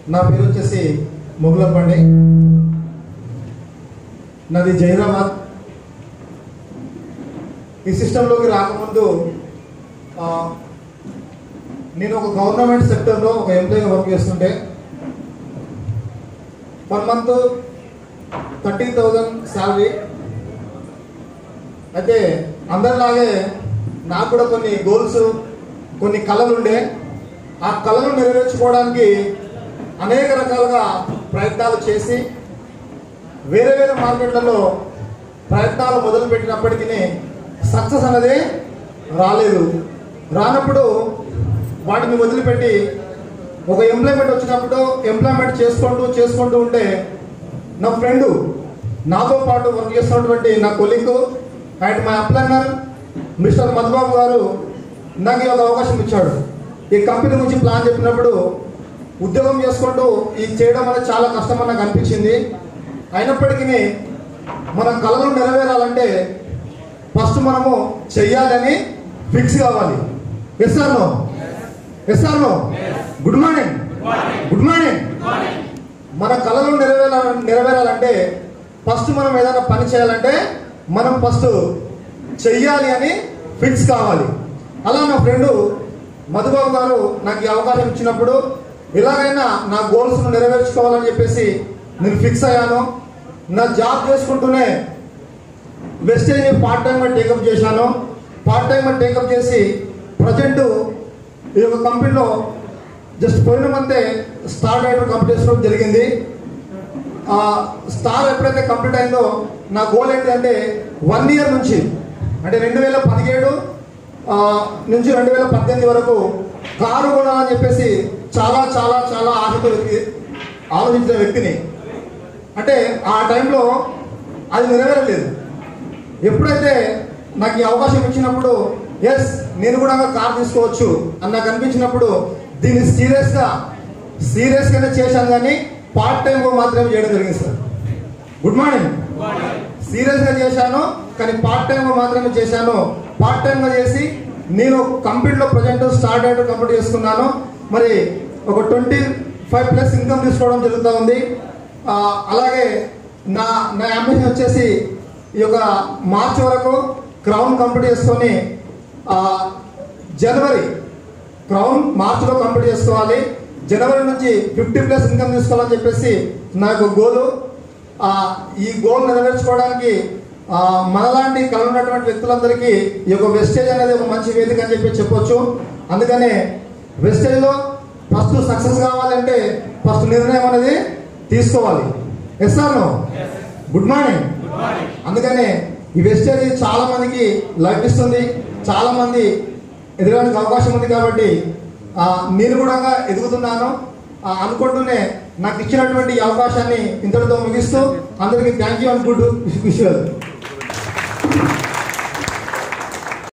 నా పేరు వచ్చేసి మొగులపండి నాది జైరాబాద్ ఈ సిస్టంలోకి రాకముందు ఆ, నేను ఒక గవర్నమెంట్ సెక్టర్లో ఒక ఎంప్లాయీగా వర్క్ చేస్తుంటే one month thirty thousand salary అయితే అందరిలాగే నాకు కూడా కొన్ని గోల్స్ కొన్ని కళలు ఉండే ఆ కళను నెరవేర్చుకోవడానికి అనేక రకాలుగా ప్రయత్నాలు చేసి వేరే వేరే మార్కెట్లలో ప్రయత్నాలు మొదలుపెట్టినప్పటికీ సక్సెస్ అనేది రాలేదు రానప్పుడు వాటిని వదిలిపెట్టి ఒక ఎంప్లాయ్మెంట్ వచ్చినప్పుడు ఎంప్లాయ్మెంట్ చేసుకుంటూ చేసుకుంటూ ఉంటే నా ఫ్రెండ్ నాతో పాటు వర్క్ చేస్తున్నటువంటి నా కొలీగ్ అండ్ మై అప్లైనర్ మిస్టర్ మధుబాబు గారు నాకు ఈ ఒక అవకాశం ఇచ్చాడు ఈ కంపెనీ గురించి ప్లాన్ చెప్పినప్పుడు ఉద్యోగం చేసుకుంటూ ఇది చేయడం అనేది చాలా కష్టం అని నాకు అనిపించింది అయినప్పటికీ మన కళలు నెరవేరాలంటే ఫస్ట్ మనము చెయ్యాలని ఫిక్స్ కావాలి yes or no yes or no good morning good morning మన కళలు నెరవేర నెరవేరాలంటే ఫస్ట్ మనం ఏదైనా పని చేయాలంటే మనం ఫస్ట్ చెయ్యాలి అని ఫిక్స్ కావాలి అలా నా ఫ్రెండు మధుబాబు గారు నాకు ఈ అవకాశం ఇచ్చినప్పుడు ఎలాగైనా నా గోల్స్ను నెరవేర్చుకోవాలని చెప్పేసి నేను ఫిక్స్ అయ్యాను నా జాబ్ చేసుకుంటూనే వెస్టేజ్ పార్ట్ టైంగా టేకప్ చేశాను పార్ట్ టైంగా టేకప్ చేసి ప్రజెంట్ ఈ యొక్క కంపెనీలో జస్ట్ పోయిన మంతే స్టార్ డైరెక్టర్ కంప్లీట్ చేసుకోవడం జరిగింది ఆ స్టార్ ఎప్పుడైతే కంప్లీట్ అయిందో నా గోల్ ఏంటి అంటే వన్ ఇయర్ నుంచి అంటే రెండు వేల పదిహేడు ఆ, నుంచి రెండు వేల పద్దెనిమిది వరకు కారు కొనాలని చెప్పేసి చాలా చాలా చాలా ఆశతో వ్యక్తి ఆలోచించిన వ్యక్తిని అంటే ఆ టైంలో అది నెరవేరలేదు ఎప్పుడైతే నాకు ఈ అవకాశం ఇచ్చినప్పుడు ఎస్ నేను కూడా కార్ తీసుకోవచ్చు అని నాకు అనిపించినప్పుడు దీన్ని సీరియస్గా సీరియస్గానే చేశాను కానీ పార్ట్ టైం మాత్రమే చేయడం జరిగింది సార్ గుడ్ మార్నింగ్ సీరియస్గా చేశాను కానీ పార్ట్ టైం మాత్రమే చేశాను పార్ట్ టైంగా చేసి నేను కంప్లీట్లో ప్రజెంట్ స్టార్ట్ అయ్యేట్టు కంప్లీట్ చేసుకున్నాను మరి ఒక ట్వంటీ ఫైవ్ ప్లస్ ఇన్కమ్ తీసుకోవడం జరుగుతూ ఉంది ఆ, అలాగే నా నా అంబిషన్ వచ్చేసి ఈ యొక్క మార్చ్ వరకు క్రౌన్ కంప్లీట్ చేసుకొని ఆ, జనవరి క్రౌన్ మార్చిలో కంప్లీట్ చేసుకోవాలి జనవరి నుంచి ఫిఫ్టీ ప్లస్ ఇన్కమ్ తీసుకోవాలని చెప్పేసి నాకు గోలు ఆ, ఈ గోల్ నెరవేర్చుకోవడానికి ఆ, మనలాంటి కళ ఉన్నటువంటి వ్యక్తులందరికీ ఈ యొక్క వెస్టేజ్ అనేది ఒక మంచి వేదిక అని చెప్పి చెప్పొచ్చు అందుకనే వెస్టేజ్లో ఫస్ట్ సక్సెస్ కావాలంటే ఫస్ట్ నిర్ణయం అనేది తీసుకోవాలి yes or no good morning అందుకనే ఈ వెస్టేజ్ చాలా మందికి లభిస్తుంది చాలా మంది ఎదగడానికి అవకాశం ఉంది కాబట్టి ఆ, నేను కూడా ఎదుగుతున్నాను ఆ, అనుకుంటూనే నాకు ఇచ్చినటువంటి ఈ అవకాశాన్ని ఇంతటితో ముగిస్తూ అందరికీ థ్యాంక్ యూ అండ్ గుడ్ విషయాలు